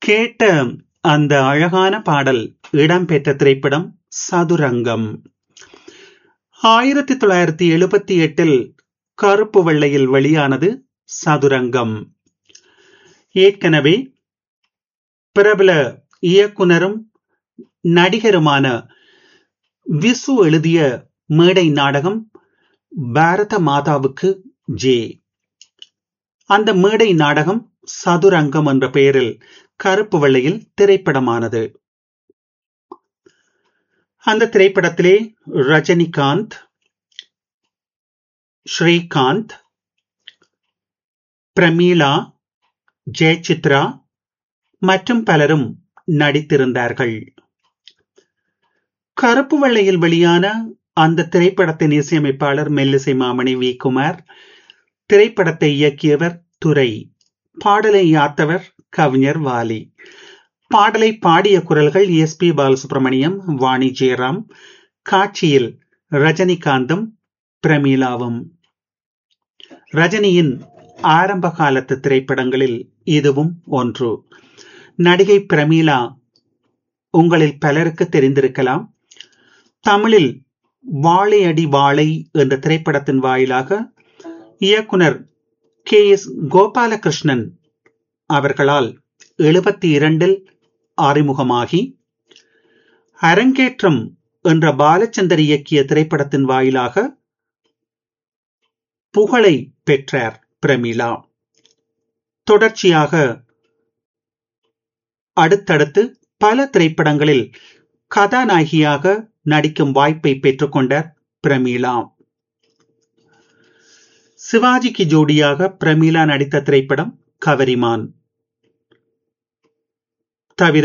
கேட்ட அந்த அழகான பாடல் இடம்பெற்ற திரைப்படம் சதுரங்கம் ஆயிரத்தி தொள்ளாயிரத்தி எழுபத்தி எட்டில் கருப்பு வெள்ளையில் வெளியானது சதுரங்கம் ஏற்கனவே பிரபல இயக்குனரும் நடிகருமான விசு எழுதிய மேடை நாடகம் பாரத மாதாவுக்கு ஜே அந்த மேடை நாடகம் சதுரங்கம் என்ற பெயரில் கருப்பு வெள்ளையில் திரைப்படமானது அந்த திரைப்படத்திலே ரஜினிகாந்த் ஸ்ரீகாந்த் பிரமீளா ஜெயசித்ரா மற்றும் பலரும் நடித்திருந்தார்கள் கருப்பு வெள்ளையில் வெளியான அந்த திரைப்படத்தின் இசையமைப்பாளர் மெல்லிசை மாமணி வி குமார் திரைப்படத்தை இயக்கியவர் துரை பாடலை யாத்தவர் கவிஞர் வாலி பாடலை பாடிய குரல்கள் எஸ் பி பாலசுப்ரமணியம் வாணி ஜெயராம் காட்சியில் ரஜினிகாந்தும் பிரமீளாவும் ரஜினியின் ஆரம்ப காலத்து திரைப்படங்களில் இதுவும் ஒன்று நடிகை பிரமீளா உங்களில் பலருக்கு தெரிந்திருக்கலாம் தமிழில் வாழை அடி வாழை என்ற திரைப்படத்தின் வாயிலாக இயக்குனர் கே எஸ் கோபாலகிருஷ்ணன் அவர்களால் எழுபத்தி இரண்டில் அறிமுகமாகி அரங்கேற்றம் என்ற பாலச்சந்தர் இயக்கிய திரைப்படத்தின் வாயிலாக புகழை பெற்றார் பிரமிளா தொடர்ச்சியாக அடுத்தடுத்து பல திரைப்படங்களில் கதாநாயகியாக நடிக்கும் வாய்ப்பை பெற்றுக்கொண்டார் பிரமீளா சிவாஜிக்கு ஜோடியாக பிரமீளா நடித்த திரைப்படம் கவரிமான் தவிர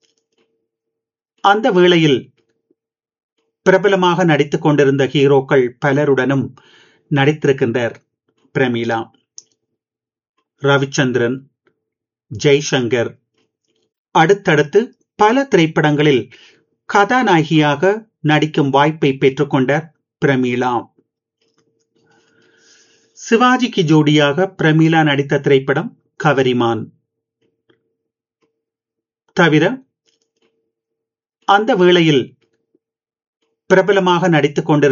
அந்த வேளையில் பிரபலமாக நடித்துக் கொண்டிருந்த ஹீரோக்கள் பலருடனும் நடித்திருக்கின்றார் பிரமீளா ரவிச்சந்திரன் ஜெய்சங்கர் அடுத்தடுத்து பல திரைப்படங்களில் கதாநாயகியாக நடிக்கும் வாய்ப்பை பெற்றுக்கொண்டார் பிரமீளா சிவாஜிக்கு ஜோடியாக பிரமீளா நடித்த திரைப்படம் கவரிமான் தவிர அந்த வேளையில் பிரபலமாக நடித்துக் கொண்டிருந்த